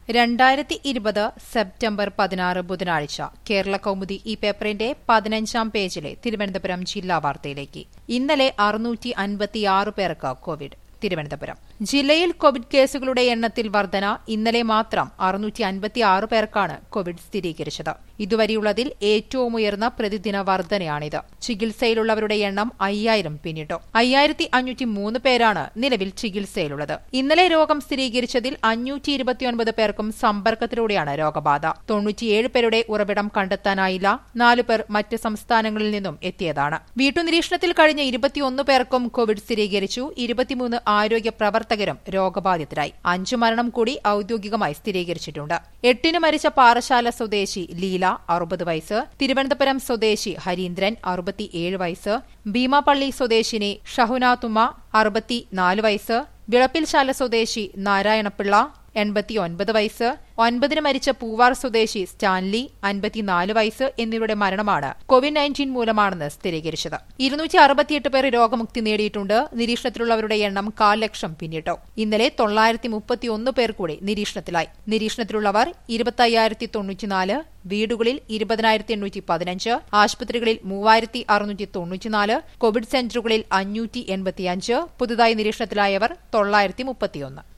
രണ്ടായിരത്തി ഇരുപത് സെപ്റ്റംബർ പതിനാറ് ബുധനാഴ്ച കേരള കൗമുദി ഈ പേപ്പറിന്റെ പതിനഞ്ചാം പേജിലെ തിരുവനന്തപുരം ജില്ലാ വാർത്തയിലേക്ക് ഇന്നലെ അറുന്നൂറ്റി അൻപത്തിയാറ് പേർക്ക് കോവിഡ് തിരുവനന്തപുരം ജില്ലയിൽ കോവിഡ് കേസുകളുടെ എണ്ണത്തിൽ വർധന ഇന്നലെ മാത്രം അറുന്നൂറ്റി അൻപത്തിയാറ് പേർക്കാണ് കോവിഡ് സ്ഥിരീകരിച്ചത് ഇതുവരെയുള്ളതിൽ ഏറ്റവും ഉയർന്ന പ്രതിദിന വർധനയാണിത് ചികിത്സയിലുള്ളവരുടെ എണ്ണം അയ്യായിരം പിന്നിട്ടു അയ്യായിരത്തി അഞ്ഞൂറ്റി മൂന്ന് പേരാണ് നിലവിൽ ചികിത്സയിലുള്ളത് ഇന്നലെ രോഗം സ്ഥിരീകരിച്ചതിൽ അഞ്ഞൂറ്റി ഇരുപത്തിയൊൻപത് പേർക്കും സമ്പർക്കത്തിലൂടെയാണ് രോഗബാധ തൊണ്ണൂറ്റിയേഴ് പേരുടെ ഉറവിടം കണ്ടെത്താനായില്ല നാലു പേർ മറ്റ് സംസ്ഥാനങ്ങളിൽ നിന്നും എത്തിയതാണ് വീട്ടുനിരീക്ഷണത്തിൽ കഴിഞ്ഞ ഇരുപത്തിയൊന്ന് പേർക്കും കോവിഡ് സ്ഥിരീകരിച്ചു ഇരുപത്തിമൂന്ന് ആരോഗ്യ പ്രവർത്തകരും രോഗബാധിതരായി അഞ്ചു മരണം കൂടി ഔദ്യോഗികമായി സ്ഥിരീകരിച്ചിട്ടുണ്ട് എട്ടിന് മരിച്ച പാറശാല സ്വദേശി ലീല അറുപത് വയസ്സ് തിരുവനന്തപുരം സ്വദേശി ഹരീന്ദ്രൻ അറുപത്തിയേഴ് വയസ്സ് ഭീമാപള്ളി സ്വദേശിനി ഷഹുനാത്തുമ്മ അറുപത്തിനാല് വയസ്സ് വിളപ്പിൽശാല സ്വദേശി നാരായണപിള്ള എൺപത്തിയൊൻപത് വയസ്സ് ഒൻപതിന് മരിച്ച പൂവാർ സ്വദേശി സ്റ്റാൻലി അൻപത്തിനാല് വയസ്സ് എന്നിവരുടെ മരണമാണ് കോവിഡ് നയൻറ്റീൻ മൂലമാണെന്ന് സ്ഥിരീകരിച്ചത് ഇരുന്നൂറ്റി അറുപത്തിയെട്ട് പേർ രോഗമുക്തി നേടിയിട്ടുണ്ട് നിരീക്ഷണത്തിലുള്ളവരുടെ എണ്ണം കാൽ ലക്ഷം പിന്നിട്ടു ഇന്നലെ തൊള്ളായിരത്തി മുപ്പത്തിയൊന്ന് പേർ കൂടി നിരീക്ഷണത്തിലായി നിരീക്ഷണത്തിലുള്ളവർ ഇരുപത്തയ്യായിരത്തി തൊണ്ണൂറ്റിനാല് വീടുകളിൽ ഇരുപതിനായിരത്തി എണ്ണൂറ്റി പതിനഞ്ച് ആശുപത്രികളിൽ മൂവായിരത്തി അറുന്നൂറ്റി തൊണ്ണൂറ്റിനാല് കോവിഡ് സെന്ററുകളിൽ അഞ്ഞൂറ്റി എൺപത്തിയഞ്ച് പുതുതായി നിരീക്ഷണത്തിലായവർ തൊള്ളായിരത്തി മുപ്പത്തിയൊന്ന്